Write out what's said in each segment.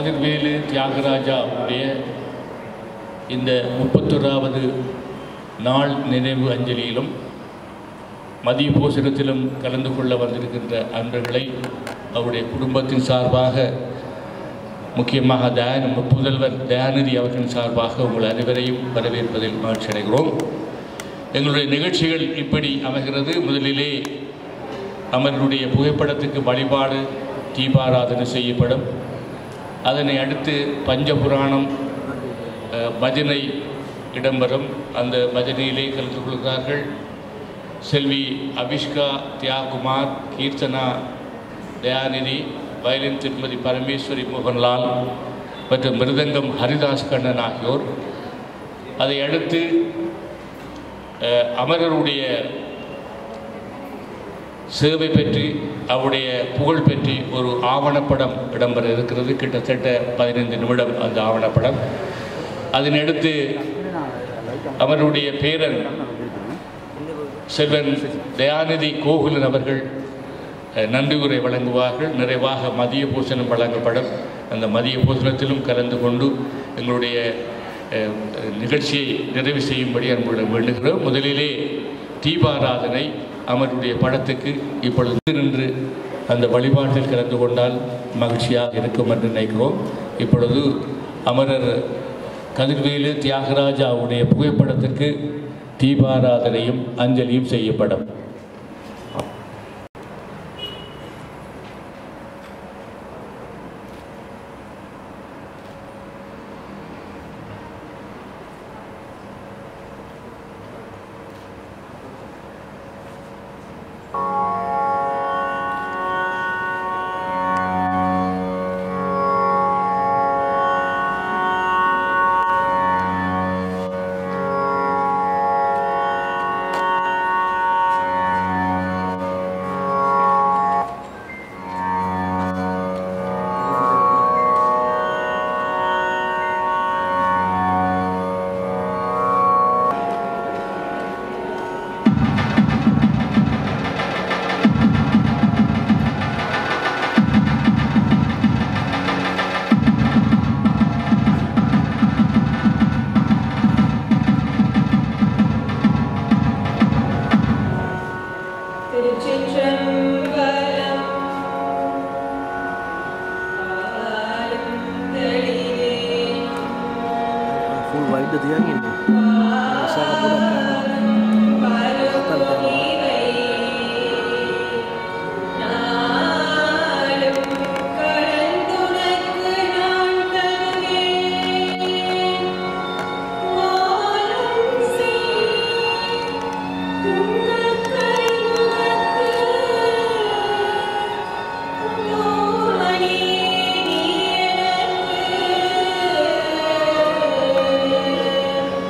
கதிர்வேலு தியாகராஜா உடைய இந்த முப்பத்தொராவது நாள் நினைவு அஞ்சலியிலும் மதிய போசனத்திலும் கலந்து கொள்ள வந்திருக்கின்ற அன்பர்களை அவருடைய குடும்பத்தின் சார்பாக முக்கியமாக தயான் புதல்வர் தயாநிதி அவர்களின் சார்பாக உங்கள் அனைவரையும் வரவேற்பதில் மகிழ்ச்சி அடைகிறோம் எங்களுடைய நிகழ்ச்சிகள் இப்படி அமைகிறது முதலிலே அமரனுடைய புகைப்படத்துக்கு வழிபாடு தீபாராதனை செய்யப்படும் அதனை அடுத்து பஞ்சபுராணம் அஹ், பஜனை இடம்பெறும் அந்த பஜனையிலே கலந்து கொள்கிறார்கள் செல்வி அபிஷ்கா தியாகுமார் கீர்த்தனா தயாநிதி வயலின் திருமதி பரமேஸ்வரி மோகன்லால் மற்றும் மிருதங்கம் ஹரிதாஸ் கண்ணன் ஆகியோர் அதை அடுத்து அஹ், அமரருடைய சேவை பற்றி அவருடைய புகழ் பற்றி ஒரு ஆவணப்படம் இடம்பெற இருக்கிறது கிட்டத்தட்ட பதினைந்து நிமிடம் அந்த ஆவணப்படம் அதனடுத்து அவருடைய பேரன் செல்வன் தயாநிதி கோகுலன் அவர்கள் அஹ், நன்றி உரை வழங்குவார்கள் நிறைவாக மதிய பூசணம் வழங்கப்படும் அந்த மதிய பூசணத்திலும் கலந்து கொண்டு எங்களுடைய அஹ், நிகழ்ச்சியை நிறைவு செய்யும்படி அன்புடன் வேண்டுகிறோம் முதலிலே தீபாராதனை அவருடைய படத்துக்கு இப்பொழுது நின்று அந்த வழிபாட்டில் கலந்து கொண்டால் மகிழ்ச்சியாக இருக்கும் என்று நினைக்கிறோம் இப்பொழுது அமரர் கதிர்வேலு தியாகராஜாவுடைய புகைப்படத்திற்கு தீபாராதனையும் அஞ்சலியும் செய்யப்படும் திருச்சிற்றம்பலம் ஆலந்தளிரே full white dia ini saya kabur பருவமிவை நாளும் கலந்துனக்கு நான் தருவேன் வாழும் செய் உங்கள் கைமுகக்கு நோமணி நீ எனக்கு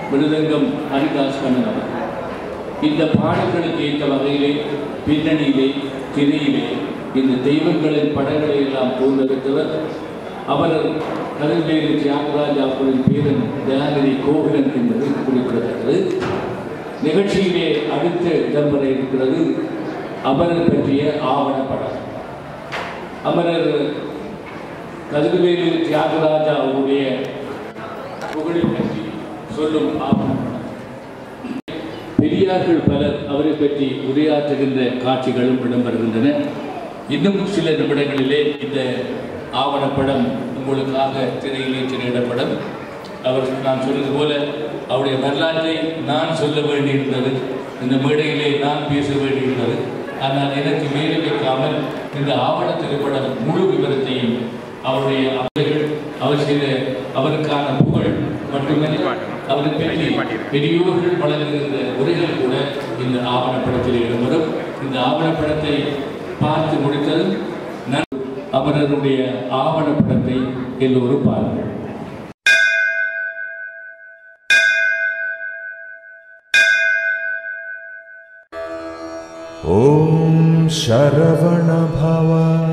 மிருதங்கம் ஹரிதாஸ் கண்ணன் அவர்கள் இந்த பாடல்களுக்கு ஏற்ற வகையிலே பின்னணியிலே திரையிலே இந்த தெய்வங்களின் படங்களை எல்லாம் போன்றெடுத்தவர் அவர் கருவேலு தியாகராஜ் அவர்களின் பேரன் தயாநிதி கோவிலன் என்பது குறிப்பிடத்தக்கது நிகழ்ச்சியிலே அடுத்து இடம்பெற இருக்கிறது அமரர் பற்றிய ஆவணப்படம் அமரர் கதிர்வேலு தியாகராஜா அவருடைய புகழை பற்றி சொல்லும் ஆவணப்படம் பெரியார்கள் பலர் அவரை பற்றி உரையாற்றுகின்ற காட்சிகளும் இடம்பெறுகின்றன இன்னும் சில நிமிடங்களிலே இந்த ஆவணப்படம் உங்களுக்காக திரையிலே திரையிடப்படும் அவர் நான் சொன்னது போல அவருடைய வரலாற்றை நான் சொல்ல வேண்டியிருந்தது இந்த மேடையிலே நான் பேச வேண்டியிருந்தது ஆனால் எனக்கு மேலே வைக்காமல் இந்த ஆவண திரைப்படம் முழு விவரத்தையும் அவருடைய அவர்கள் அவர் செய்த அவருக்கான புகழ் மட்டுமல்ல அவரை பற்றி பெரியோர்கள் வழங்குகின்ற உரைகள் கூட இந்த ஆவணப்படத்தில் இடம்பெறும் இந்த ஆவணப்படத்தை பார்த்து முடித்ததும் நன் அவரருடைய ஆவணப்படத்தை எல்லோரும் பாருங்கள் ॐ शरवणभव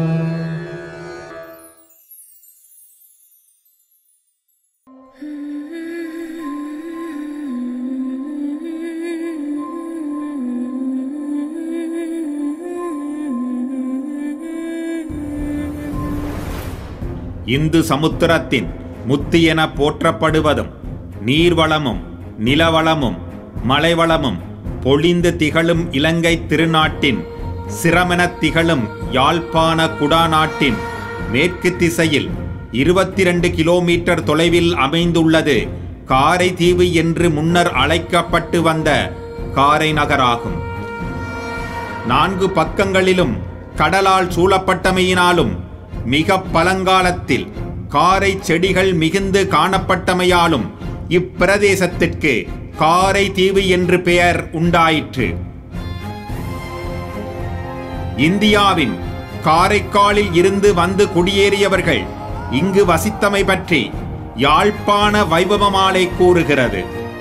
இந்து சமுத்திரத்தின் முத்து என போற்றப்படுவதும் நீர்வளமும் நிலவளமும் மலைவளமும் பொழிந்து திகழும் இலங்கை திருநாட்டின் சிரமெனத் திகழும் யாழ்ப்பாண குடாநாட்டின் மேற்கு திசையில் இருபத்தி ரெண்டு கிலோமீட்டர் தொலைவில் அமைந்துள்ளது காரைதீவு என்று முன்னர் அழைக்கப்பட்டு வந்த காரை நகராகும் நான்கு பக்கங்களிலும் கடலால் சூழப்பட்டமையினாலும் மிக பழங்காலத்தில் காரை செடிகள் மிகுந்து காணப்பட்டமையாலும் இப்பிரதேசத்திற்கு காரை தீவு என்று பெயர் உண்டாயிற்று இந்தியாவின் காரைக்காலில் இருந்து வந்து குடியேறியவர்கள் இங்கு வசித்தமை பற்றி யாழ்ப்பாண வைபவமாலை கூறுகிறது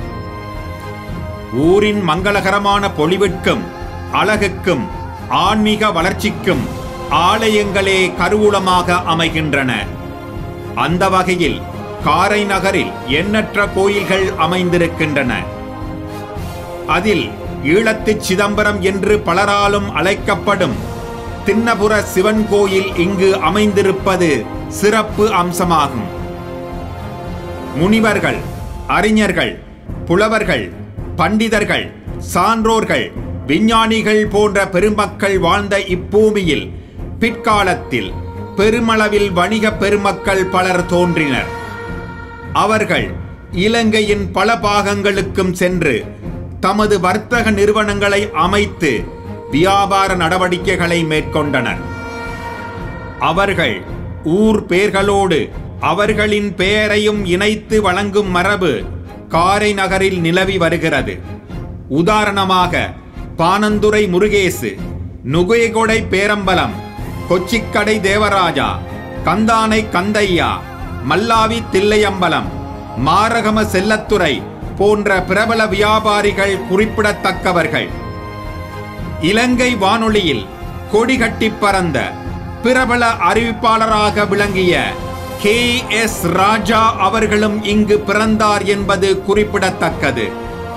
ஊரின் மங்களகரமான பொலிவிற்கும் அழகுக்கும் ஆன்மீக வளர்ச்சிக்கும் ஆலயங்களே கருவூலமாக அமைகின்றன அந்த வகையில் காரை நகரில் எண்ணற்ற கோயில்கள் அமைந்திருக்கின்றன அதில் ஈழத்துச் சிதம்பரம் என்று பலராலும் அழைக்கப்படும் திண்ணபுர சிவன் கோயில் இங்கு அமைந்திருப்பது சிறப்பு அம்சமாகும் முனிவர்கள் அறிஞர்கள் புலவர்கள் பண்டிதர்கள் சான்றோர்கள் விஞ்ஞானிகள் போன்ற பெருமக்கள் வாழ்ந்த இப்பூமியில் பிற்காலத்தில் பெருமளவில் வணிக பெருமக்கள் பலர் தோன்றினர் அவர்கள் இலங்கையின் பல பாகங்களுக்கும் சென்று தமது வர்த்தக நிறுவனங்களை அமைத்து வியாபார நடவடிக்கைகளை மேற்கொண்டனர் அவர்கள் ஊர் பெயர்களோடு அவர்களின் பெயரையும் இணைத்து வழங்கும் மரபு காரை நகரில் நிலவி வருகிறது உதாரணமாக பானந்துரை முருகேசு நுகையகொடை பேரம்பலம் கொச்சிக்கடை தேவராஜா கந்தானை கந்தையா மல்லாவி தில்லையம்பலம் மாரகம செல்லத்துறை போன்ற பிரபல வியாபாரிகள் குறிப்பிடத்தக்கவர்கள் இலங்கை வானொலியில் கொடி கட்டி பறந்த பிரபல அறிவிப்பாளராக விளங்கிய கே எஸ் ராஜா அவர்களும் இங்கு பிறந்தார் என்பது குறிப்பிடத்தக்கது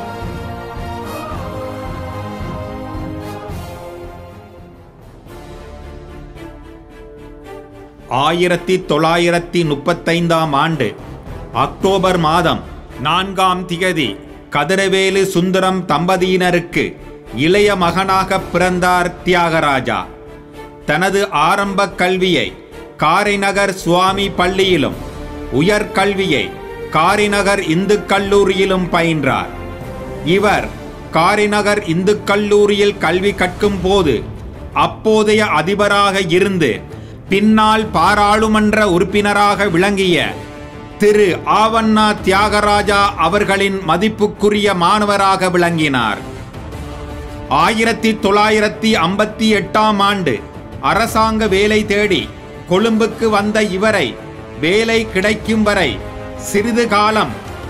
ஆயிரத்தி தொள்ளாயிரத்தி முப்பத்தைந்தாம் ஆண்டு அக்டோபர் மாதம் நான்காம் திகதி கதிரவேலு சுந்தரம் தம்பதியினருக்கு இளைய மகனாக பிறந்தார் தியாகராஜா தனது ஆரம்ப கல்வியை காரைநகர் சுவாமி பள்ளியிலும் உயர்கல்வியை காரைநகர் இந்து கல்லூரியிலும் பயின்றார் இவர் காரைநகர் இந்து கல்லூரியில் கல்வி கற்கும் போது அப்போதைய அதிபராக இருந்து பின்னால் பாராளுமன்ற உறுப்பினராக விளங்கிய திரு ஆவண்ணா தியாகராஜா அவர்களின் மதிப்புக்குரிய மாணவராக விளங்கினார் ஆயிரத்தி தொள்ளாயிரத்தி ஐம்பத்தி எட்டாம் ஆண்டு அரசாங்க வேலை தேடி கொழும்புக்கு வந்த இவரை வேலை கிடைக்கும் வரை சிறிது காலம்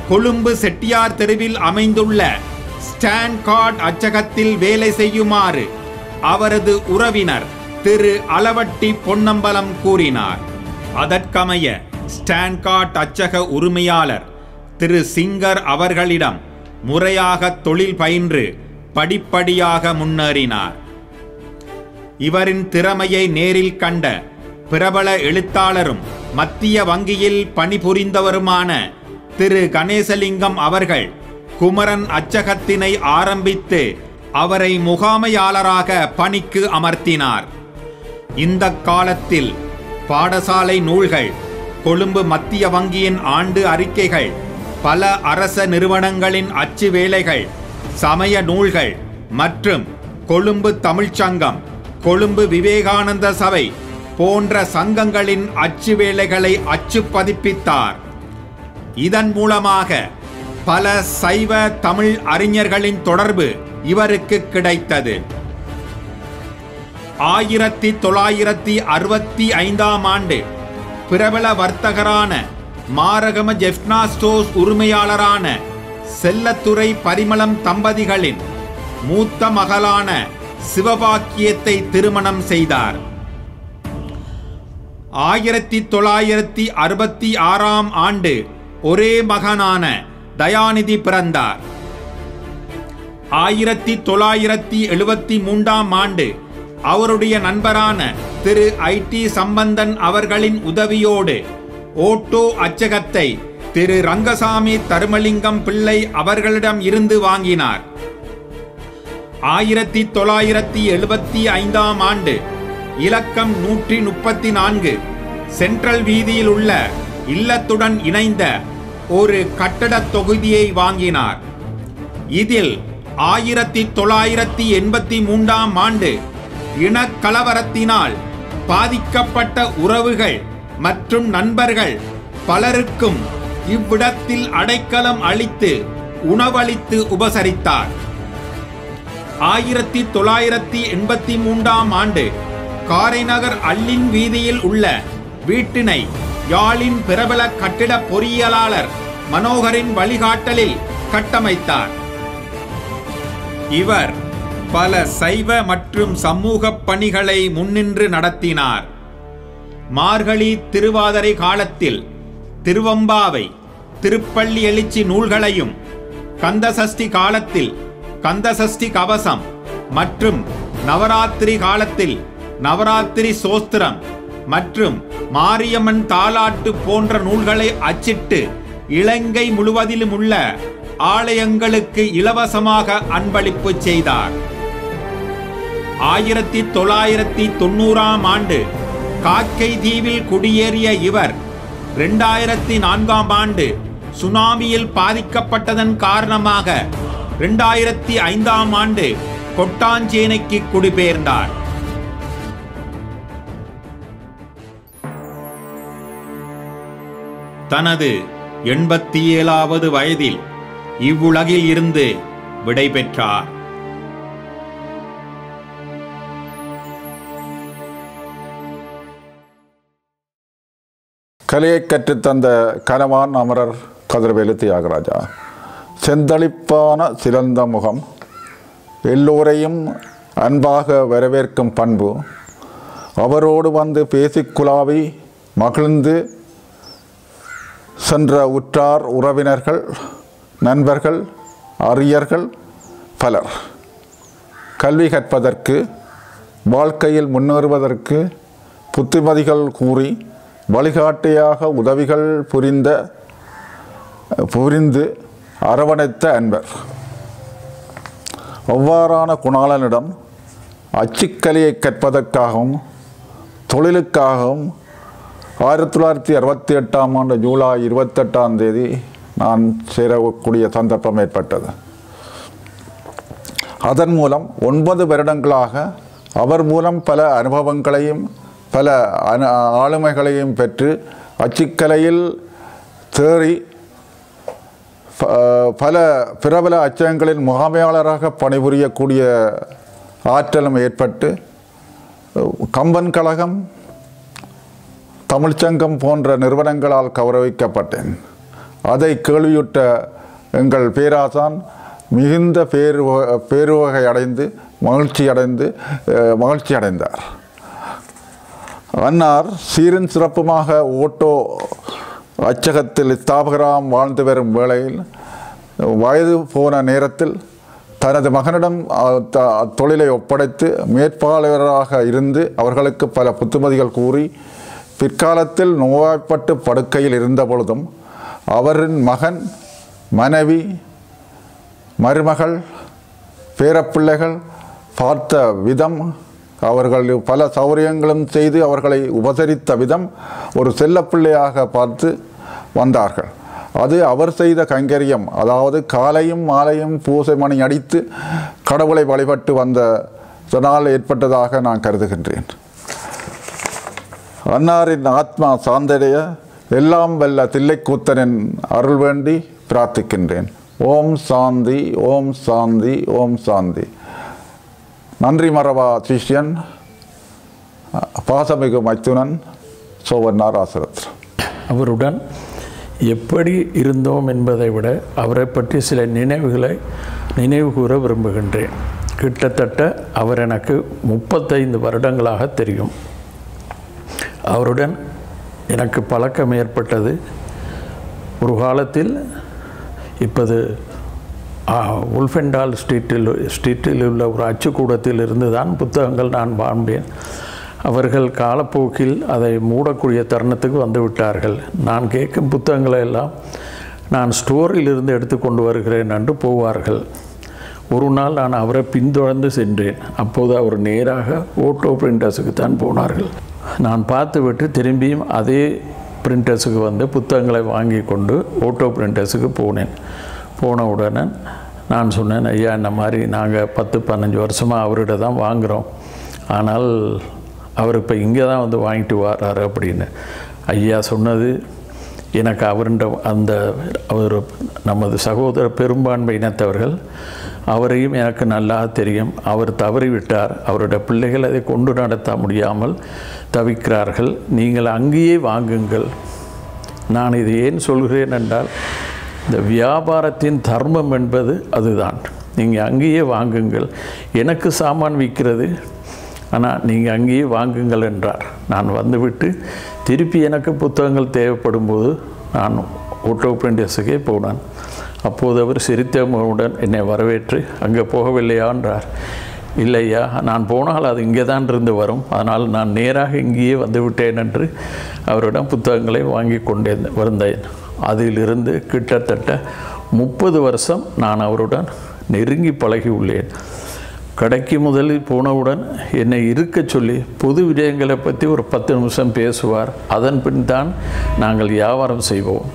கொழும்பு செட்டியார் தெருவில் அமைந்துள்ள ஸ்டான் கார்ட் அச்சகத்தில் வேலை செய்யுமாறு அவரது உறவினர் திரு அளவட்டி பொன்னம்பலம் கூறினார் அதற்கமைய ஸ்டான் கார்ட் அச்சக உரிமையாளர் திரு சிங்கர் அவர்களிடம் முறையாக தொழில் பயின்று படிப்படியாக முன்னேறினார் இவரின் திறமையை நேரில் கண்ட பிரபல எழுத்தாளரும் மத்திய வங்கியில் பணிபுரிந்தவருமான திரு கணேசலிங்கம் அவர்கள் குமரன் அச்சகத்தினை ஆரம்பித்து அவரை முகாமையாளராக பணிக்கு அமர்த்தினார் இந்த காலத்தில் பாடசாலை நூல்கள் கொழும்பு மத்திய வங்கியின் ஆண்டு அறிக்கைகள் பல அரச நிறுவனங்களின் அச்சு வேலைகள் சமய நூல்கள் மற்றும் கொழும்பு தமிழ்ச்சங்கம் கொழும்பு விவேகானந்த சபை போன்ற சங்கங்களின் அச்சு வேலைகளை அச்சு பதிப்பித்தார் இதன் மூலமாக பல சைவ தமிழ் அறிஞர்களின் தொடர்பு இவருக்கு கிடைத்தது ஆயிரத்தி தொள்ளாயிரத்தி அறுபத்தி ஐந்தாம் ஆண்டு பிரபல வர்த்தகரான மாரகம ஜெஃப்னா ஸ்டோர்ஸ் உரிமையாளரான செல்லத்துறை பரிமளம் தம்பதிகளின் மூத்த மகளான சிவபாக்கியத்தை திருமணம் செய்தார் ஆயிரத்தி தொள்ளாயிரத்தி அறுபத்தி ஆறாம் ஆண்டு ஒரே மகனான தயாநிதி பிறந்தார் ஆயிரத்தி தொள்ளாயிரத்தி எழுபத்தி மூன்றாம் ஆண்டு அவருடைய நண்பரான திரு ஐ டி சம்பந்தன் அவர்களின் உதவியோடு ஓட்டோ அச்சகத்தை திரு ரங்கசாமி தருமலிங்கம் பிள்ளை அவர்களிடம் இருந்து வாங்கினார் ஆயிரத்தி தொள்ளாயிரத்தி எழுபத்தி ஐந்தாம் ஆண்டு இலக்கம் நூற்றி முப்பத்தி நான்கு சென்ட்ரல் வீதியில் உள்ள இல்லத்துடன் இணைந்த ஒரு கட்டடத் தொகுதியை வாங்கினார் இதில் ஆயிரத்தி தொள்ளாயிரத்தி எண்பத்தி மூன்றாம் ஆண்டு இனக்கலவரத்தினால் பாதிக்கப்பட்ட உறவுகள் மற்றும் நண்பர்கள் பலருக்கும் இவ்விடத்தில் அடைக்கலம் அளித்து உணவளித்து உபசரித்தார் ஆயிரத்தி தொள்ளாயிரத்தி எண்பத்தி மூன்றாம் ஆண்டு காரைநகர் அல்லின் வீதியில் உள்ள வீட்டினை யாழின் பிரபல கட்டிட பொறியியலாளர் மனோகரின் வழிகாட்டலில் கட்டமைத்தார் இவர் பல சைவ மற்றும் சமூக பணிகளை முன்னின்று நடத்தினார் மார்கழி திருவாதிரை காலத்தில் திருவம்பாவை திருப்பள்ளி எழுச்சி நூல்களையும் கந்தசஷ்டி காலத்தில் கந்தசஷ்டி கவசம் மற்றும் நவராத்திரி காலத்தில் நவராத்திரி சோஸ்திரம் மற்றும் மாரியம்மன் தாலாட்டு போன்ற நூல்களை அச்சிட்டு இலங்கை முழுவதிலும் உள்ள ஆலயங்களுக்கு இலவசமாக அன்பளிப்பு செய்தார் ஆயிரத்தி தொள்ளாயிரத்தி தொண்ணூறாம் ஆண்டு காக்கை தீவில் குடியேறிய இவர் இரண்டாயிரத்தி நான்காம் ஆண்டு சுனாமியில் பாதிக்கப்பட்டதன் காரணமாக இரண்டாயிரத்தி ஐந்தாம் ஆண்டு கொட்டாஞ்சேனைக்கு குடிபெயர்ந்தார் தனது எண்பத்தி ஏழாவது வயதில் இவ்வுலகில் இருந்து விடை பெற்றார் கலையை கற்றுத்தந்த கனவான் அமரர் கதிர்வேலு தியாகராஜா செந்தளிப்பான சிறந்த முகம் எல்லோரையும் அன்பாக வரவேற்கும் பண்பு அவரோடு வந்து பேசிக் குழாவி மகிழ்ந்து சென்ற உற்றார் உறவினர்கள் நண்பர்கள் அறியர்கள் பலர் கல்வி கற்பதற்கு வாழ்க்கையில் முன்னேறுவதற்கு புத்திமதிகள் கூறி வழிகாட்டியாக உதவிகள் புரிந்த புரிந்து அரவணைத்த அன்பர் அவ்வாறான குணாளனிடம் அச்சுக்கலையை கற்பதற்காகவும் தொழிலுக்காகவும் ஆயிரத்தி தொள்ளாயிரத்தி அறுபத்தி எட்டாம் ஆண்டு ஜூலை இருபத்தெட்டாம் தேதி நான் சேரக்கூடிய சந்தர்ப்பம் ஏற்பட்டது அதன் மூலம் ஒன்பது வருடங்களாக அவர் மூலம் பல அனுபவங்களையும் பல அனு ஆளுமைகளையும் பெற்று அச்சுக்கலையில் தேறி ப- பல பிரபல அச்சகங்களின் முகாமையாளராக பணிபுரியக்கூடிய ஆற்றலும் ஏற்பட்டு கம்பன் கழகம் தமிழ்ச்சங்கம் போன்ற நிறுவனங்களால் கௌரவிக்கப்பட்டேன் அதை கேள்வியுற்ற எங்கள் பேராசான் மிகுந்த பேரு பேருவகை அடைந்து மகிழ்ச்சி அடைந்து அஹ், மகிழ்ச்சி அடைந்தார் அன்னார் சீரும் சிறப்புமாக ஓட்டோ அச்சகத்தில் ஸ்தாபகராம் வாழ்ந்து வரும் வேளையில் வயது போன நேரத்தில் தனது மகனிடம் அ- த- தொழிலை ஒப்படைத்து மேற்பாளராக இருந்து அவர்களுக்கு பல புத்துமதிகள் கூறி பிற்காலத்தில் நோய்வாய்ப்பட்டு படுக்கையில் இருந்த பொழுதும் அவரின் மகன் மனைவி மருமகள் பேரப்பிள்ளைகள் பார்த்த விதம் அவர்கள் பல சௌகரியங்களும் செய்து அவர்களை உபசரித்த விதம் ஒரு செல்லப்பிள்ளையாக பார்த்து வந்தார்கள் அது அவர் செய்த கைங்கரியம் அதாவது காலையும் மாலையும் பூசை மணி அடித்து கடவுளை வழிபட்டு வந்த இதனால் ஏற்பட்டதாக நான் கருதுகின்றேன் அன்னாரின் ஆத்மா சாந்தடைய எல்லாம் வல்ல தில்லைக்கூத்தனின் அருள் வேண்டி பிரார்த்திக்கின்றேன் ஓம் சாந்தி ஓம் சாந்தி ஓம் சாந்தி நன்றி மறவா சிஷ்யன் பாசமிகு மைத்துனன் சோவன்னார் ஆசிரத் அவருடன் எப்படி இருந்தோம் என்பதை விட அவரை பற்றி சில நினைவுகளை நினைவு கூற விரும்புகின்றேன் கிட்டத்தட்ட அவர் எனக்கு முப்பத்தைந்து வருடங்களாக தெரியும் அவருடன் எனக்கு பழக்கம் ஏற்பட்டது ஒரு காலத்தில் இப்போது உல்ஃபெண்டால் ஸ்ட்ரீட்டில் ஸ்ட்ரீட்டில் உள்ள ஒரு அச்சுக்கூடத்தில் இருந்து தான் புத்தகங்கள் நான் வாங்கினேன் அவர்கள் காலப்போக்கில் அதை மூடக்கூடிய தருணத்துக்கு வந்து விட்டார்கள் நான் கேட்கும் புத்தகங்களை எல்லாம் நான் ஸ்டோரில் இருந்து எடுத்து கொண்டு வருகிறேன் என்று போவார்கள் ஒரு நாள் நான் அவரை பின்தொடர்ந்து சென்றேன் அப்போது அவர் நேராக ஓட்டோ பிரிண்டர்ஸுக்கு தான் போனார்கள் நான் பார்த்துவிட்டு திரும்பியும் அதே பிரிண்டர்ஸுக்கு வந்து புத்தகங்களை வாங்கி கொண்டு ஓட்டோ பிரிண்டர்ஸுக்கு போனேன் போன உடனே நான் சொன்னேன் ஐயா இந்த மாதிரி நாங்கள் பத்து பதினஞ்சு வருஷமாக அவர்கிட்ட தான் வாங்குகிறோம் ஆனால் அவர் இப்போ இங்கே தான் வந்து வாங்கிட்டு வராரு அப்படின்னு ஐயா சொன்னது எனக்கு அவருண்ட அந்த அவர் நமது சகோதர பெரும்பான்மை இனத்தவர்கள் அவரையும் எனக்கு நல்லா தெரியும் அவர் தவறிவிட்டார் அவருடைய பிள்ளைகள் அதை கொண்டு நடத்த முடியாமல் தவிக்கிறார்கள் நீங்கள் அங்கேயே வாங்குங்கள் நான் இது ஏன் சொல்கிறேன் என்றால் இந்த வியாபாரத்தின் தர்மம் என்பது அதுதான் நீங்கள் அங்கேயே வாங்குங்கள் எனக்கு சாமான் விற்கிறது ஆனால் நீங்கள் அங்கேயே வாங்குங்கள் என்றார் நான் வந்துவிட்டு திருப்பி எனக்கு புத்தகங்கள் தேவைப்படும் போது நான் ஓட்டோ பிரிண்டர்ஸுக்கே போனேன் அப்போது அவர் சிரித்த முகமுடன் என்னை வரவேற்று அங்கே போகவில்லையா என்றார் இல்லையா நான் போனால் அது இங்கே தான் இருந்து வரும் அதனால் நான் நேராக இங்கேயே வந்து விட்டேன் என்று அவரிடம் புத்தகங்களை வாங்கி கொண்டே வந்தேன் அதிலிருந்து கிட்டத்தட்ட முப்பது வருஷம் நான் அவருடன் நெருங்கி பழகி உள்ளேன் கடைக்கு முதலில் போனவுடன் என்னை இருக்க சொல்லி பொது விடயங்களை பற்றி ஒரு பத்து நிமிஷம் பேசுவார் அதன் பின் தான் நாங்கள் வியாபாரம் செய்வோம்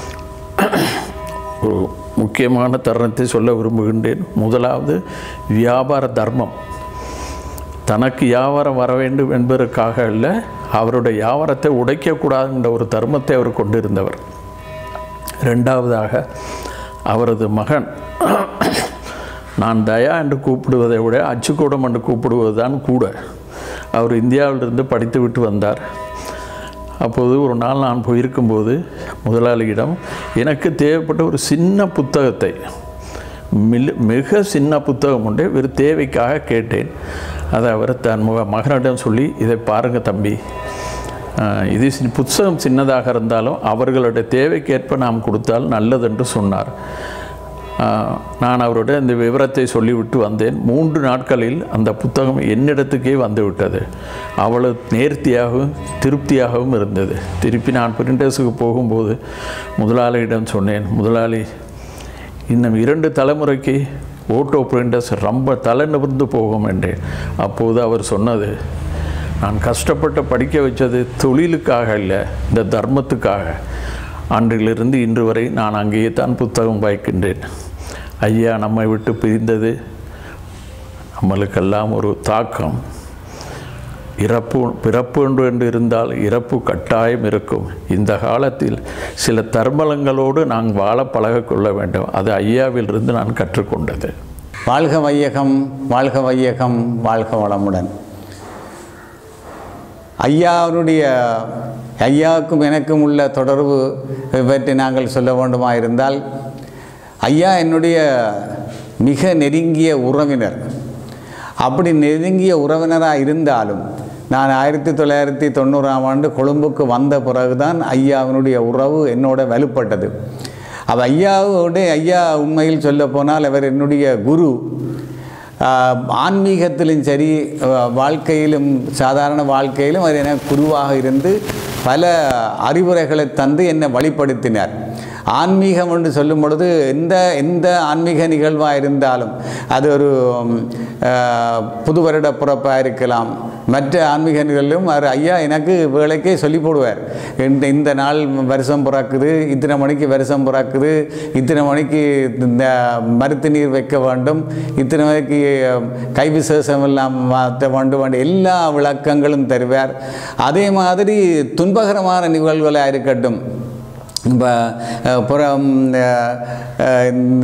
ஒரு முக்கியமான தருணத்தை சொல்ல விரும்புகின்றேன் முதலாவது வியாபார தர்மம் தனக்கு வியாபாரம் வர வேண்டும் என்பதற்காக அல்ல அவருடைய வியாபாரத்தை உடைக்கக்கூடாதுன்ற ஒரு தர்மத்தை அவர் கொண்டிருந்தவர் ரெண்டாவதாக அவரது மகன் நான் தயா என்று கூப்பிடுவதை விட அச்சுக்கூடம் என்று கூப்பிடுவது தான் கூட அவர் இந்தியாவிலிருந்து படித்து விட்டு வந்தார் அப்போது ஒரு நாள் நான் போயிருக்கும்போது முதலாளியிடம் எனக்கு தேவைப்பட்ட ஒரு சின்ன புத்தகத்தை மில் மிக சின்ன புத்தகம் உண்டு ஒரு தேவைக்காக கேட்டேன் அதை அவர் தன் முக மகனிடம் சொல்லி இதை பாருங்கள் தம்பி ஆஹ், இது சி- புத்தகம் சின்னதாக இருந்தாலும் அவர்களுடைய தேவைக்கேற்ப நாம் கொடுத்தால் நல்லது என்று சொன்னார் ஆஹ், நான் அவருடைய இந்த விவரத்தை சொல்லிவிட்டு வந்தேன் மூன்று நாட்களில் அந்த புத்தகம் என்னிடத்துக்கே வந்து விட்டது அவ்வளவு நேர்த்தியாகவும் திருப்தியாகவும் இருந்தது திருப்பி நான் பிரிண்டர்ஸுக்கு போகும்போது முதலாளியிடம் சொன்னேன் முதலாளி இன்னும் இரண்டு தலைமுறைக்கு ஓட்டோ பிரிண்டர்ஸ் ரொம்ப தலை நிமிர்ந்து போகும் என்றேன் அப்போது அவர் சொன்னது நான் கஷ்டப்பட்டு படிக்க வச்சது தொழிலுக்காக இல்லை இந்த தர்மத்துக்காக அன்றிலிருந்து இன்று வரை நான் அங்கேயே தான் புத்தகம் வாய்க்கின்றேன் ஐயா நம்மை விட்டு பிரிந்தது நம்மளுக்கெல்லாம் ஒரு தாக்கம் இறப்பு பிறப்பு ஒன்று என்று இருந்தால் இறப்பு கட்டாயம் இருக்கும் இந்த காலத்தில் சில தர்மலங்களோடு நான் வாழ பழகிக்கொள்ள வேண்டும் அது ஐயாவிலிருந்து நான் கற்றுக்கொண்டது வாழ்க வையகம் வாழ்க வையகம் வாழ்க வளமுடன் ஐயாவுடைய ஐயாவுக்கும் எனக்கும் உள்ள தொடர்பு பற்றி நாங்கள் சொல்ல வேண்டுமா இருந்தால் ஐயா என்னுடைய மிக நெருங்கிய உறவினர் அப்படி நெருங்கிய உறவினராக இருந்தாலும் நான் ஆயிரத்தி தொள்ளாயிரத்தி தொண்ணூறாம் ஆண்டு கொழும்புக்கு வந்த பிறகுதான் ஐயாவினுடைய உறவு என்னோட வலுப்பட்டது அப்போ ஐயாவோட ஐயா உண்மையில் சொல்ல போனால் அவர் என்னுடைய குரு ஆஹ், ஆன்மீகத்திலும் சரி ஆஹ், வாழ்க்கையிலும் சாதாரண வாழ்க்கையிலும் அவர் எனக்கு குருவாக இருந்து பல அறிவுரைகளை தந்து என்னை வழிப்படுத்தினார் ஆன்மீகம் என்று சொல்லும் பொழுது எந்த எந்த ஆன்மீக நிகழ்வாக இருந்தாலும் அது ஒரு ம், ஆஹ், புது வருட பிறப்பாக இருக்கலாம் மற்ற ஆன்மீக நிகழ்வும் அவர் ஐயா எனக்கு வேலைக்கே சொல்லி போடுவார் இந்த இந்த நாள் வருஷம் பிறக்குது இத்தனை மணிக்கு வருஷம் பிறக்குது இத்தனை மணிக்கு இந்த மருத்து நீர் வைக்க வேண்டும் இத்தனை மணிக்கு கை விசேஷம் எல்லாம் மாற்ற வேண்டும் என்ற எல்லா விளக்கங்களும் தருவார் அதே மாதிரி துன்பகரமான நிகழ்வுகளாக இருக்கட்டும் இப்போ புறம் அஹ், அஹ், இந்த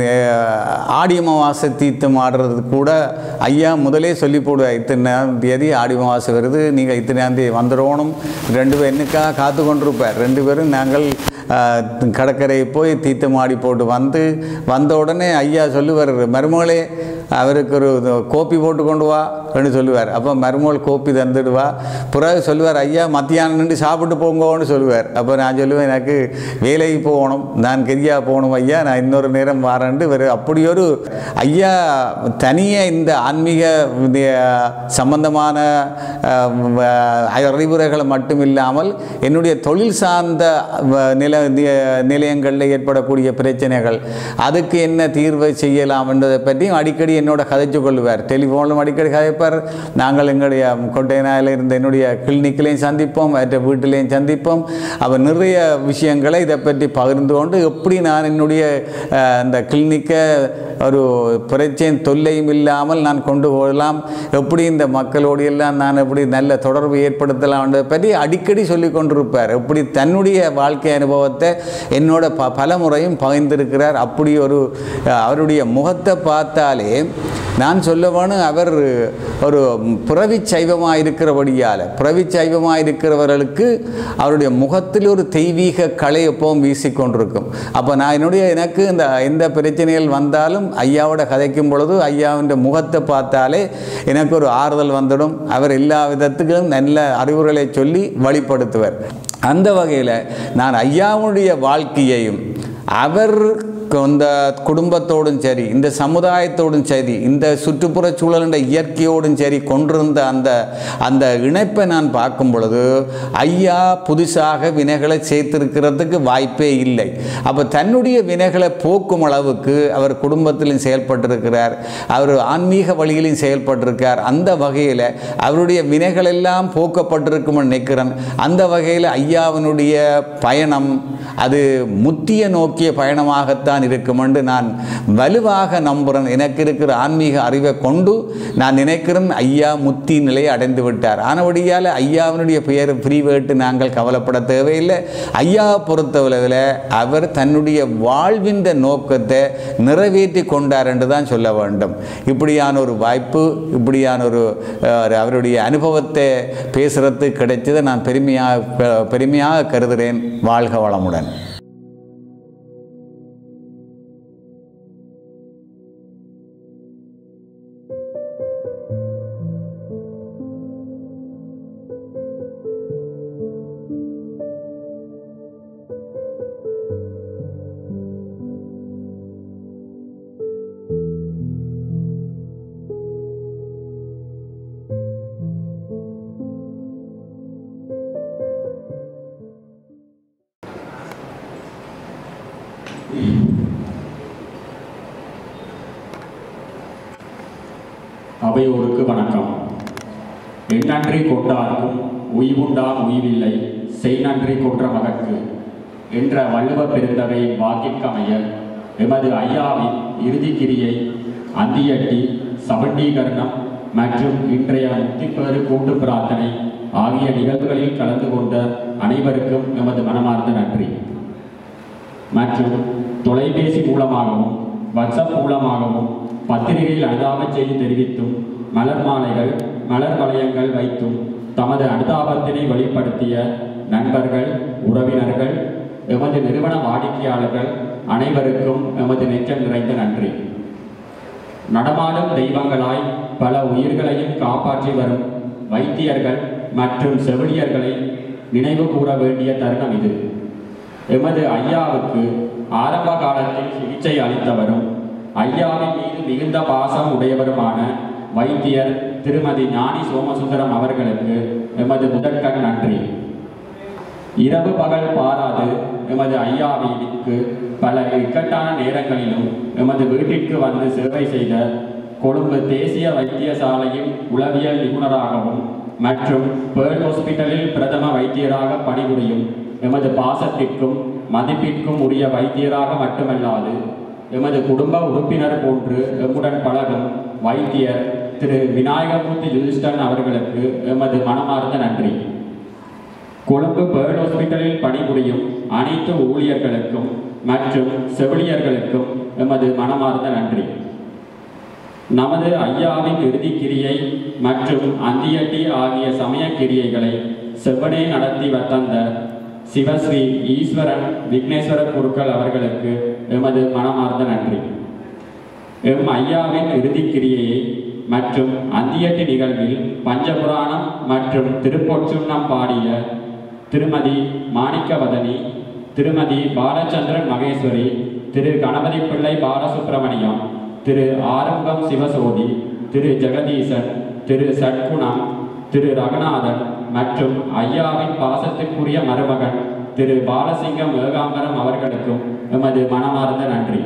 ஆடி அமாவாசை தீர்த்தம் ஆடுறது கூட ஐயா முதலே சொல்லி போடுவார் இத்தனாம் தேதி ஆடி அமாவாசை வருது நீங்கள் இத்தனாம் தேதி வந்துடணும் ரெண்டு பேர் என்னக்காக காத்து கொண்டிருப்பார் ரெண்டு பேரும் நாங்கள் அஹ், கடற்கரை போய் தீர்த்தம் ஆடி போட்டு வந்து வந்த உடனே ஐயா சொல்லுவார் மருமகளே அவருக்கு ஒரு கோப்பி போட்டு கொண்டு வா அப்படின்னு சொல்லுவார் அப்போ மருமகள் கோப்பி தந்துடுவா பிறகு சொல்லுவார் ஐயா மத்தியானம் நின்று சாப்பிட்டு போங்கன்னு சொல்லுவார் அப்போ நான் சொல்லுவேன் எனக்கு வேலைக்கு போகணும் நான் கெரியா போகணும் ஐயா நான் இன்னொரு நேரம் வரேன்ட்டு இவர் அப்படி ஒரு ஐயா தனியே இந்த ஆன்மீக இந்த சம்பந்தமான அஹ், வ- அறிவுரைகளை மட்டும் இல்லாமல் என்னுடைய தொழில் சார்ந்த வ- நில நி- நிலையங்களில் ஏற்படக்கூடிய பிரச்சனைகள் அதுக்கு என்ன தீர்வை செய்யலாம் என்றதை பற்றியும் அடிக்கடி என்னோட கதைச்சு கொள்வார் டெலிஃபோனிலும் அடிக்கடி கதைப்பார் நாங்கள் எங்களுடைய கொட்டைநாயில் இருந்த என்னுடைய கிளினிக்கிலையும் சந்திப்போம் மற்ற வீட்டிலையும் சந்திப்போம் அவர் நிறைய விஷயங்களை இதை பற்றி பகிர்ந்து கொண்டு எப்படி நான் என்னுடைய அஹ், இந்த கிளினிக்கை ஒரு பிரச்சனை தொல்லையும் இல்லாமல் நான் கொண்டு போகலாம் எப்படி இந்த மக்களோடு எல்லாம் நான் எப்படி நல்ல தொடர்பு ஏற்படுத்தலாம்ன்றதை பற்றி அடிக்கடி சொல்லி கொண்டிருப்பார் எப்படி தன்னுடைய வாழ்க்கை அனுபவத்தை என்னோட ப பல முறையும் பகிர்ந்திருக்கிறார் அப்படி ஒரு அஹ், அவருடைய முகத்தை பார்த்தாலே நான் சொல்ல வேணும் அவர் ஒரு புறவி சைவமாக இருக்கிறபடியால் புறவி சைவமாக இருக்கிறவர்களுக்கு அவருடைய முகத்தில் ஒரு தெய்வீக கலை எப்பவும் வீசிக்கொண்டிருக்கும் அப்போ நான் என்னுடைய எனக்கு இந்த எந்த பிரச்சனைகள் வந்தாலும் ஐயாவோட கதைக்கும் பொழுது ஐயாவின் முகத்தை பார்த்தாலே எனக்கு ஒரு ஆறுதல் வந்துடும் அவர் எல்லா விதத்துக்கும் நல்ல அறிவுரைகளை சொல்லி வழிப்படுத்துவர் அந்த வகையில் நான் ஐயாவுடைய வாழ்க்கையையும் அவர் இந்த குடும்பத்தோடும் சரி இந்த சமுதாயத்தோடும் சரி இந்த சுற்றுப்புற சூழலுடைய இயற்கையோடும் சரி கொண்டிருந்த அந்த அந்த இணைப்பை நான் பார்க்கும் பொழுது ஐயா புதுசாக வினைகளை சேர்த்திருக்கிறதுக்கு வாய்ப்பே இல்லை அப்போ தன்னுடைய வினைகளை போக்கும் அளவுக்கு அவர் குடும்பத்திலும் செயல்பட்டிருக்கிறார் அவர் ஆன்மீக வழியிலும் செயல்பட்டிருக்கார் அந்த வகையில் அவருடைய வினைகள் எல்லாம் போக்கப்பட்டிருக்கும்னு நினைக்கிறேன் அந்த வகையில் ஐயாவினுடைய பயணம் அது முத்திய நோக்கிய பயணமாகத்தான் இருக்கும் என்று நான் வலுவாக நம்புகிறேன் எனக்கு இருக்கிற ஆன்மீக அறிவை கொண்டு நான் நினைக்கிறேன் ஐயா முத்தி நிலையை அடைந்து விட்டார் ஆனபடியால் ஐயாவினுடைய பெயர் பிரிவேட்டு நாங்கள் கவலைப்பட தேவையில்லை ஐயாவை பொறுத்தவரையில் அவர் தன்னுடைய வாழ்வின் நோக்கத்தை நிறைவேற்றி கொண்டார் என்று தான் சொல்ல வேண்டும் இப்படியான ஒரு வாய்ப்பு இப்படியான ஒரு அஹ், அவருடைய அனுபவத்தை பேசுகிறதுக்கு கிடைச்சதை நான் பெருமையாக பெருமையாக கருதுகிறேன் வாழ்க வளமுடன் அவையோருக்கு வணக்கம் எண்ணன்றி கொண்டார்க்கும் உய்வுண்டாம் உய்வில்லை செய் நன்றி கொன்ற மகற்கு என்ற வள்ளுவ பெருந்தகையின் வாக்கிற்கமைய எமது ஐயாவின் இறுதிக்கிரியை அந்தியட்டி சபண்டீகரணம் மற்றும் இன்றைய முத்திப்பேறு கூட்டு பிரார்த்தனை ஆகிய நிகழ்வுகளில் கலந்து கொண்ட அனைவருக்கும் எமது மனமார்ந்த நன்றி மற்றும் தொலைபேசி மூலமாகவும் வாட்ஸ்அப் மூலமாகவும் பத்திரிகையில் அனுதாப செய்தி தெரிவித்தும் மலர் மாலைகள் மலர் வளையங்கள் வைத்தும் தமது அனுதாபத்தினை வெளிப்படுத்திய நண்பர்கள் உறவினர்கள் எமது நிறுவன வாடிக்கையாளர்கள் அனைவருக்கும் எமது நெஞ்சம் நிறைந்த நன்றி நடமாடும் தெய்வங்களாய் பல உயிர்களையும் காப்பாற்றி வரும் வைத்தியர்கள் மற்றும் செவிலியர்களை நினைவு கூற வேண்டிய தருணம் இது எமது ஐயாவுக்கு ஆரம்ப காலத்தில் சிகிச்சை அளித்தவரும் ஐயாவின் மீது மிகுந்த பாசம் உடையவருமான வைத்தியர் திருமதி ஞானி சோமசுந்தரம் அவர்களுக்கு எமது முதற்கண் நன்றி இரவு பகல் பாராது எமது ஐயாவிற்கு பல இக்கட்டான நேரங்களிலும் எமது வீட்டிற்கு வந்து சேவை செய்த கொழும்பு தேசிய வைத்தியசாலையின் உளவியல் நிபுணராகவும் மற்றும் பேர்ல் ஹாஸ்பிட்டலில் பிரதம வைத்தியராக பணிபுரியும் எமது பாசத்திற்கும் மதிப்பிற்கும் உரிய வைத்தியராக மட்டுமல்லாது எமது குடும்ப உறுப்பினர் போன்று எம்முடன் பழகும் வைத்தியர் திரு விநாயகமூர்த்தி யுதிஷ்டன் அவர்களுக்கு எமது மனமார்ந்த நன்றி கொழும்பு பேர்ல் ஹாஸ்பிட்டலில் பணிபுரியும் அனைத்து ஊழியர்களுக்கும் மற்றும் செவிலியர்களுக்கும் எமது மனமார்ந்த நன்றி நமது ஐயாவின் இறுதிக் கிரியை மற்றும் அந்தியட்டி ஆகிய சமய கிரியைகளை செவ்வனே நடத்தி வந்த சிவஸ்ரீ ஈஸ்வரன் விக்னேஸ்வர குருக்கள் அவர்களுக்கு எமது மனமார்ந்த நன்றி எம் ஐயாவின் இறுதிக் கிரியையை மற்றும் அந்தியட்டி நிகழ்வில் பஞ்சபுராணம் மற்றும் திருப்பொற்றுண்ணம் பாடிய திருமதி மாணிக்கவதனி திருமதி பாலச்சந்திரன் மகேஸ்வரி திரு கணபதி பிள்ளை பாலசுப்பிரமணியம் திரு ஆரம்பம் சிவசோதி திரு ஜெகதீசன் திரு சட்குணம் திரு ரகுநாதன் மற்றும் ஐயாவின் பாசத்துக்குரிய மருமகன் திரு பாலசிங்கம் ஏகாம்பரம் அவர்களுக்கும் எமது மனமார்ந்த நன்றி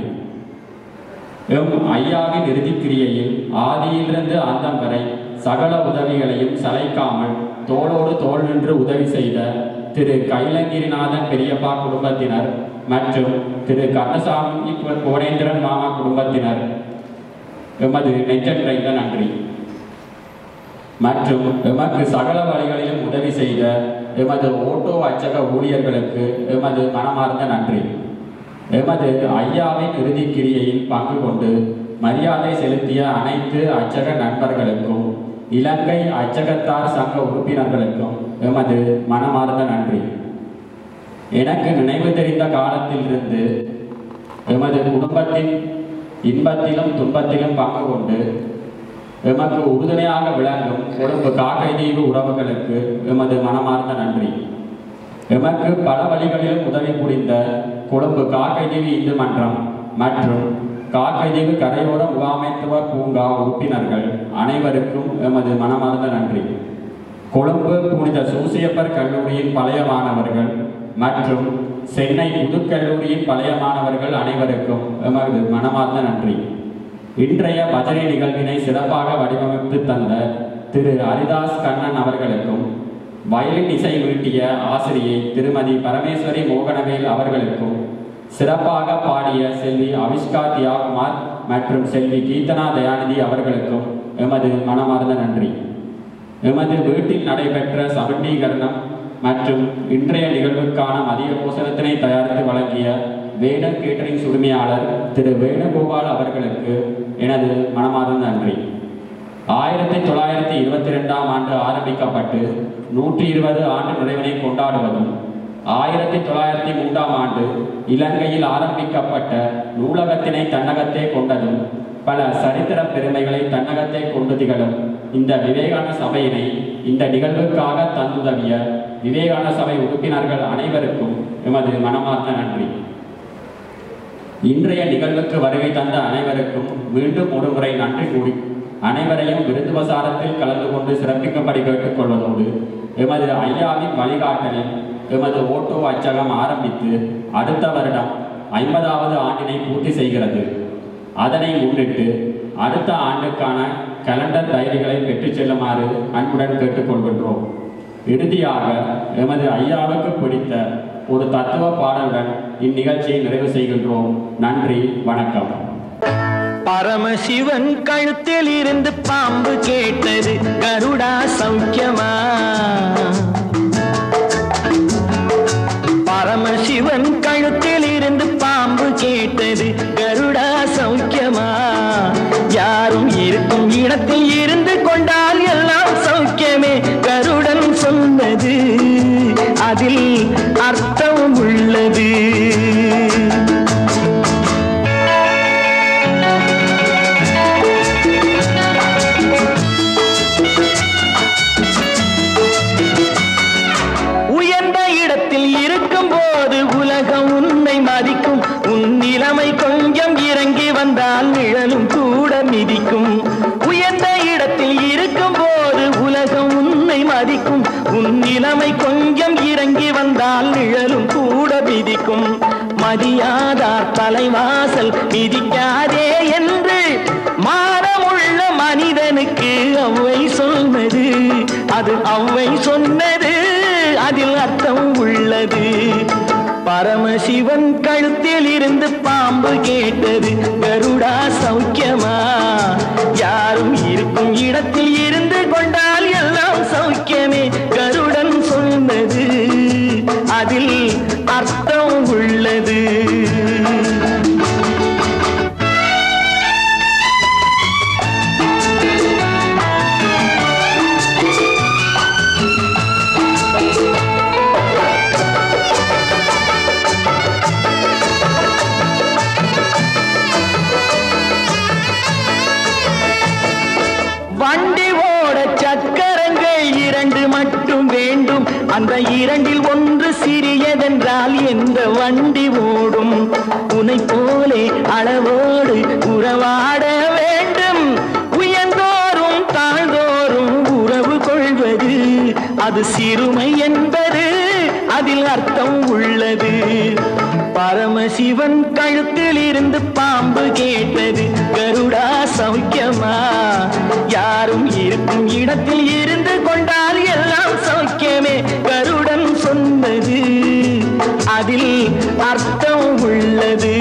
எம் ஐயாவின் இறுதிக் கிரியையில் ஆதியிலிருந்து அந்தம் வரை சகல உதவிகளையும் சளைக்காமல் தோளோடு தோள் நின்று உதவி செய்த திரு கைலங்கிரிநாதன் பெரியப்பா குடும்பத்தினர் மற்றும் திரு கந்தசாமி கோடேந்திரன் மாமா குடும்பத்தினர் எமது நெஞ்சம் நிறைந்த நன்றி மற்றும் எமக்கு சகல வழிகளிலும் உதவி செய்த எமது ஓட்டோ அச்சக ஊழியர்களுக்கு எமது மனமார்ந்த நன்றி எமது ஐயாவின் இறுதிக் கிரியையில் பங்கு கொண்டு மரியாதை செலுத்திய அனைத்து அச்சக நண்பர்களுக்கும் இலங்கை அச்சகத்தார் சங்க உறுப்பினர்களுக்கும் எமது மனமார்ந்த நன்றி எனக்கு நினைவு தெரிந்த காலத்திலிருந்து எமது குடும்பத்தின் இன்பத்திலும் துன்பத்திலும் பங்கு கொண்டு எமக்கு உறுதுணையாக விளங்கும் கொழும்பு காக்கை தீவு உறவுகளுக்கு எமது மனமார்ந்த நன்றி எமக்கு பல வழிகளிலும் உதவி புரிந்த கொழும்பு காக்கைதீவு இந்து மன்றம் மற்றும் காக்கைதீவு கரையோர முகாமைத்துவ பூங்கா உறுப்பினர்கள் அனைவருக்கும் எமது மனமார்ந்த நன்றி கொழும்பு புனித சூசியப்பர் கல்லூரியின் பழைய மாணவர்கள் மற்றும் சென்னை புதுக்கல்லூரியின் பழைய மாணவர்கள் அனைவருக்கும் எமது மனமார்ந்த நன்றி இன்றைய பஜனை நிகழ்வினை சிறப்பாக வடிவமைத்து தந்த திரு ஹரிதாஸ் கண்ணன் அவர்களுக்கும் வயலின் இசை மீட்டிய ஆசிரியை திருமதி பரமேஸ்வரி மோகனவேல் அவர்களுக்கும் சிறப்பாக பாடிய செல்வி அவிஷ்கா தியாகுமார் மற்றும் செல்வி கீர்த்தனா தயாநிதி அவர்களுக்கும் எமது மனமார்ந்த நன்றி எமது வீட்டில் நடைபெற்ற சமண்டீகரணம் மற்றும் இன்றைய நிகழ்வுக்கான மதிய போசனத்தினை தயாரித்து வழங்கிய வேடன் கேட்டரிங் உரிமையாளர் திரு வேணுகோபால் அவர்களுக்கு எனது மனமார்ந்த நன்றி ஆயிரத்தி தொள்ளாயிரத்தி இருபத்தி ரெண்டாம் ஆண்டு ஆரம்பிக்கப்பட்டு நூற்றி இருபது ஆண்டு நிறைவினை கொண்டாடுவதும் ஆயிரத்தி தொள்ளாயிரத்தி மூன்றாம் ஆண்டு இலங்கையில் ஆரம்பிக்கப்பட்ட நூலகத்தினை தன்னகத்தே கொண்டதும் பல சரித்திர பெருமைகளை தன்னகத்தே கொண்டு திகழும் இந்த விவேகான சபையினை இந்த நிகழ்வுக்காக தந்துதவிய விவேகான சபை உறுப்பினர்கள் அனைவருக்கும் எமது மனமார்ந்த நன்றி இன்றைய நிகழ்வுக்கு வருகை தந்த அனைவருக்கும் மீண்டும் ஒருமுறை நன்றி கூறி அனைவரையும் விருதுவசாரத்தில் கலந்து கொண்டு சிறப்பிக்கும்படி கேட்டுக்கொள்வதோடு எமது ஐயாவின் வழிகாட்டலில் எமது ஓட்டோ அச்சகம் ஆரம்பித்து அடுத்த வருடம் ஐம்பதாவது ஆண்டினை பூர்த்தி செய்கிறது அதனை முன்னிட்டு அடுத்த ஆண்டுக்கான கலண்டர் டைரிகளை பெற்றுச் செல்லுமாறு அன்புடன் கேட்டுக்கொள்கின்றோம் இறுதியாக எமது ஐயாவுக்கு பிடித்த ஒரு தத்துவ பாடலுடன் இந்நிகழ்ச்சியை நிறைவு செய்கின்றோம் நன்றி வணக்கம் பரமசிவன் கழுத்தில் இருந்து பாம்பு கேட்டது கருடா சௌக்கியமா பரமசிவன் கழுத்தில் இருந்து பாம்பு கேட்டது கருடா சௌக்கியமா யாரும் இருக்கும் இடத்தில் இருந்து கொண்டால் எல்லாம் சௌக்கியமே கருடன் வந்தால் நிழலும் கூட மிதிக்கும் உயர்ந்த இடத்தில் இருக்கும் போது உலகம் உன்னை மதிக்கும் உன் நிலைமை கொஞ்சம் இறங்கி வந்தால் நிழலும் கூட மிதிக்கும் மதியாதார் தலைவாசல் மிதிக்காதே என்று மானமுள்ள மனிதனுக்கு அவ்வை சொன்னது அது அவ்வை சொன்னது அதில் அர்த்தம் உள்ளது பரமசிவன் கழுத்தில் இருந்து பாம்பு கேட்டது கருடா சௌக்கியமா யாரும் இருக்கும் இடத்தில் இருந்து கொண்டால் எல்லாம் சௌக்கியமே கருடன் சொன்னது அதில் அர்த்தம் உள்ளது வண்டி ஓட சக்கரங்கள் இரண்டு மட்டும் வேண்டும் அந்த இரண்டில் ஒன்று சிறியதென்றால் எந்த வண்டி ஓடும் உனை போலே அளவோடு உறவாட வேண்டும் உயர்ந்தோறும் தாழ்ந்தோறும் உறவு கொள்வது அது சிறுமை என்பது அதில் அர்த்தம் உள்ளது பரமசிவன் கழுத்தில் இருந்து பாம்பு கேட்டது கருடா சௌக்கியமா யாரும் இருக்கும் இடத்தில் இருந்து கொண்டால் எல்லாம் சௌக்கியமே கருடன் சொன்னது அதில் அர்த்தம் உள்ளது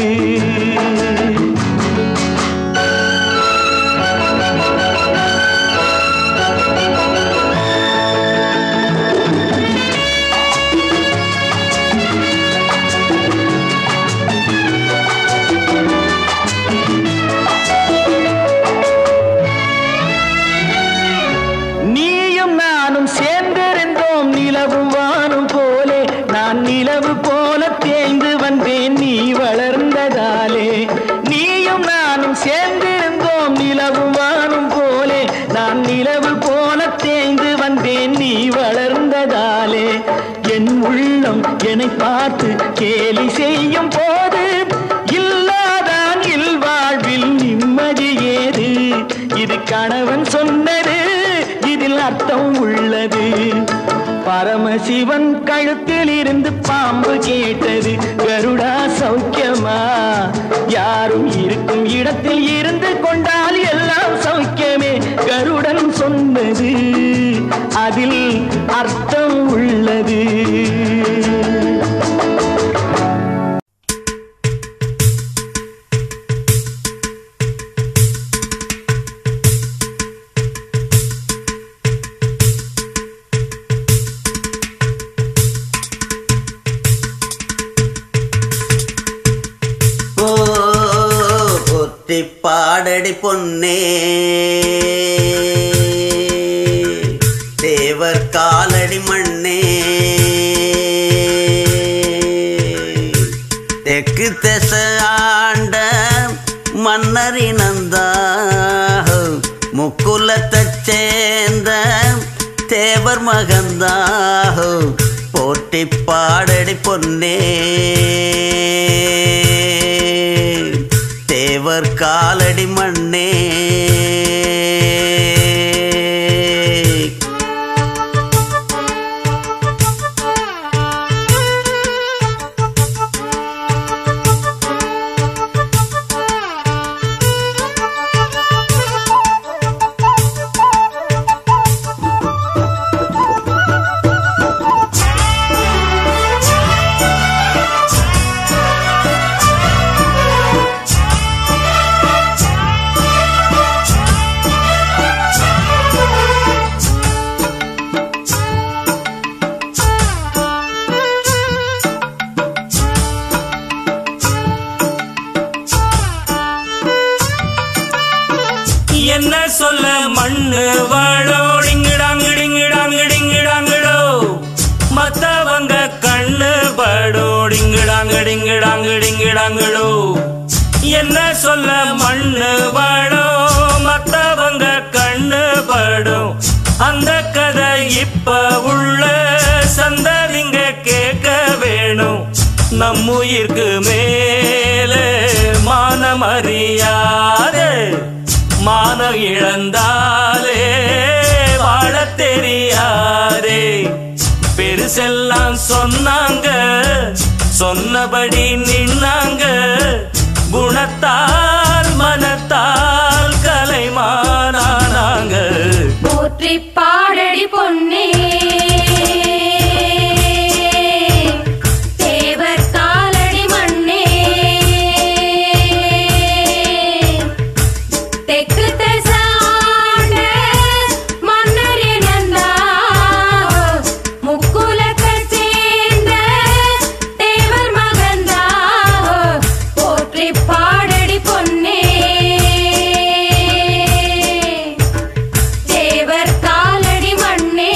நீயும் நானும் சேர்ந்திருந்தோம் நிலவும் வானும் போலே நான் நிலவு போல தேய்ந்து வந்தேன் நீ வளர்ந்ததாலே நீயும் நானும் சேர்ந்திருந்தோம் நிலவும் வானும் போலே நான் நிலவு போல தேய்ந்து வந்தேன் நீ வளர்ந்ததாலே என் உள்ளம் என்னை பார்த்து கேலி செய்யும் போது இல்லாதான் இல்வாழ்வில் நிம்மதி ஏது இது கணவன் சொன்னது இதில் அர்த்தம் உள்ளது பரமசிவன் கழுத்தில் இருந்து பாம்பு கேட்டது கருடா சௌக்கியமா யாரும் இருக்கும் இடத்தில் இருந்து கொண்டால் எல்லாம் சௌக்கியமே கருடன் சொன்னது அதில் அர்த்தம் உள்ளது ஓ ஒத்தி பாடடி பொன்னே தேவர் காலடி மண்ணே தெற்கு திச ஆண்ட மன்னரினந்தா முக்குலத்தைச் சேர்ந்த தேவர் மகந்தாஹோ போட்டி பாடடி பொன்னே தேவர் காலடி மண்ணே என்ன சொல்ல மண்ணு வாழோ டிங்கிடாங்கிடிங்கிடாங்கிடிங்கிடாங்கிடோ மத்தவங்க கண்ணு படோ டிங்கிடாங்கிடிங்கிடாங்கிடிங்கிடாங்கிடோ என்ன சொல்ல மண்ணு வாழோ மத்தவங்க கண்ணு படும் அந்த கதை இப்ப உள்ள சந்ததிங்க கேட்க வேணும் நம்முயிர்க்கு மேலே மானமறியாதே மான இழந்தாலே வாழத் தெரியாதே பெருசெல்லாம் சொன்னாங்க சொன்னபடி நின்னாங்க குணத்தால் மனத்தால் கலைமானானாங்க போற்றி பாடடி பொன்னே தேவர் காலடி மண்ணே தெற்கு திசாண்ட மன்னர் இனந்தா முக்குலத்தைச் சேர்ந்த தேவர் மகந்தா போற்றி பாடடி பொன்னே தேவர் காலடி மண்ணே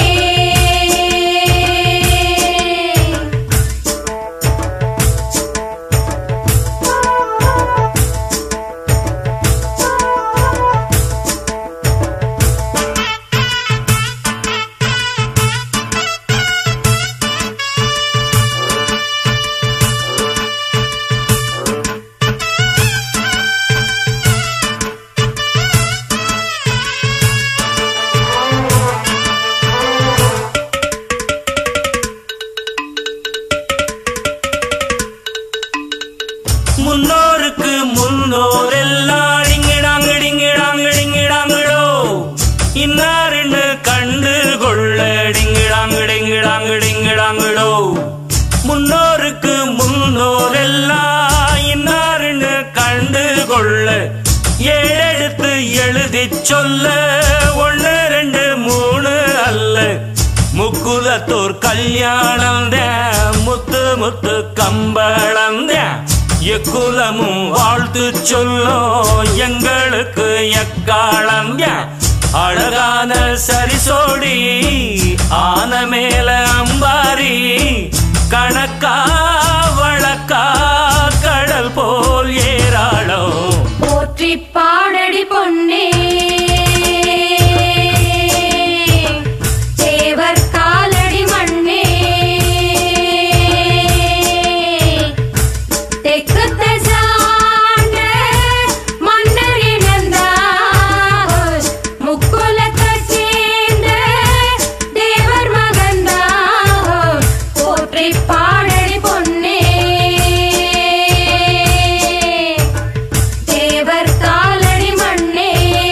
முன்னோருக்கு முன்னோர் எல்லாம் டிங்கிடாங்க டிங்கிடாங்க டிங்கிடாங்களோ இன்னாருன்னு கண்டு கொள்ள டிங்கிடாங்க டிங்கிடாங்க டிங்கிடாங்களோ முன்னோருக்கு முன்னோர் எல்லாம் இன்னாருன்னு கண்டு கொள்ள ஏழெடுத்து எழுதி சொல்ல ஒன்று ரெண்டு மூணு அல்ல முக்குலத்தோர் கல்யாணம் தான் முத்து முத்து கம்பளம் தான் எக்குலமும் வாழ்த்து சொல்லும் எங்களுக்கு எக்காலம் தான் அழகான சரிசோடி ஆன மேல அம்பாரி கணக்கா வழக்கா கடல் போல் ஏராளம் போற்றி பாடடி பொன்னே தேவர் காலடி மண்ணே தெற்கு திசாண்ட மன்னர் இனந்தா முக்குலத்தைச் சேர்ந்த தேவர் மகந்தா போற்றி பாடடி பொன்னே தேவர் காலடி மண்ணே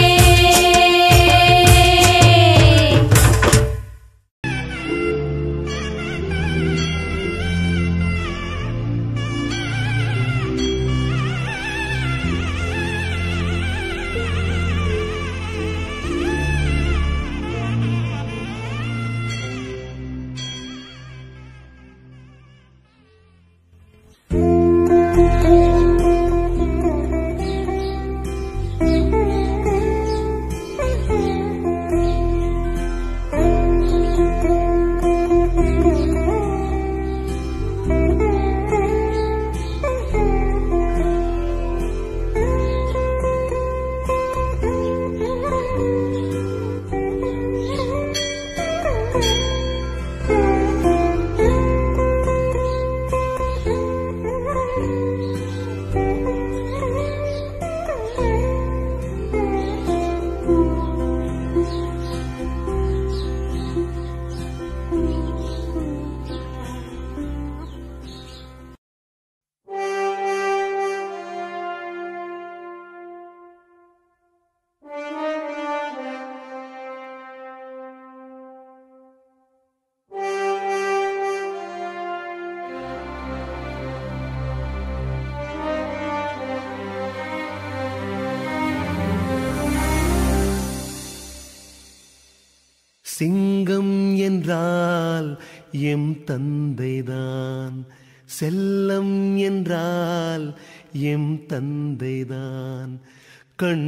சிங்கம் என்றால் எம் தந்தைதான் செல்லம் என்றால் எம் தந்தைதான் கண்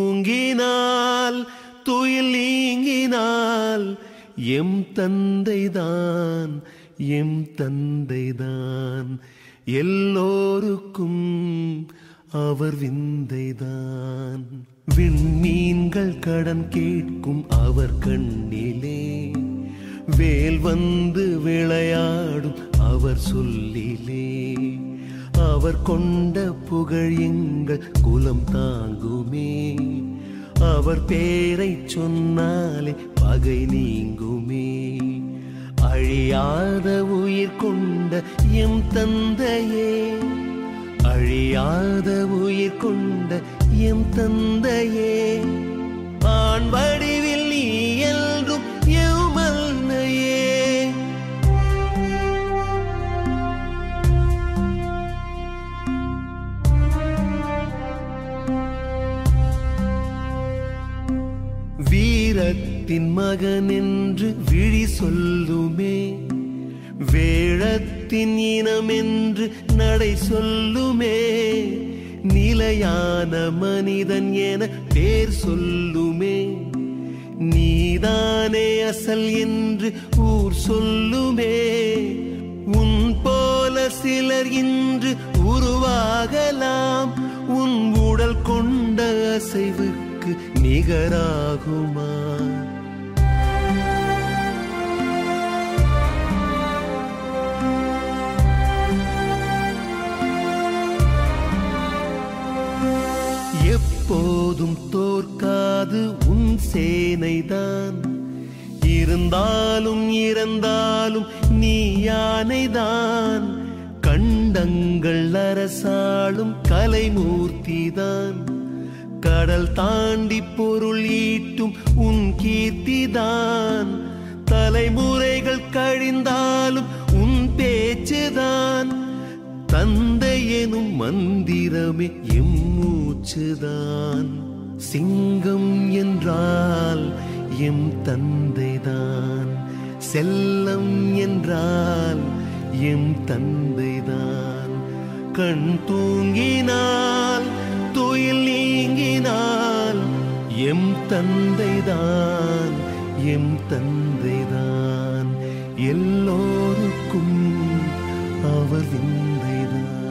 தூங்கினால் துயில் நீங்கினால் எம் தந்தைதான் எம் தந்தைதான் எல்லோருக்கும் அவர் விந்தைதான் விண்மீன்கள் கடன் கேட்கும் அவர் கண்ணிலே வேல் வந்து விளையாடும் அவர் சொல்லிலே அவர் கொண்ட புகழ் எங்கள் குலம் தாங்குமே அவர் பேரை சொன்னாலே பகை நீங்குமே அழியாத உயிர் கொண்ட எம் தந்தையே அழியாத உயிர் கொண்ட எம் தந்தையே ஆண் வடிவில் நீ என்றும் எவ்மல்னையே வீரத்தின் மகன் என்று விழி சொல்லுமே வேழத்தின் இனம் என்று நடை சொல்லுமே நிலையான மனிதன் என பேர் சொல்லுமே நீதானே அசல் என்று ஊர் சொல்லுமே உன் போல சிலர் இன்று உருவாகலாம் உன் உடல் கொண்ட அசைவுக்கு நிகராகுமா எப்போதும் தோற்காது உன் சேனைதான் இருந்தாலும் இறந்தாலும் நீ யானைதான் கண்டங்கள் அரசாளும் கலைமூர்த்திதான் கடல் தாண்டி பொருள் ஈட்டும் உன் கீர்த்திதான் தலைமுறைகள் கழிந்தாலும் உன் பேச்சுதான் தந்தை எனும் மந்திரமே எம் மூச்சுதான் சிங்கம் என்றால் எம் தந்தைதான் செல்லம் என்றால் எம் தந்தைதான் கண் தூங்கினால் துயில் நீங்கினால் எம் தந்தைதான் எம் தந்தைதான் எல்லோருக்கும் அவர் விந்தைதான்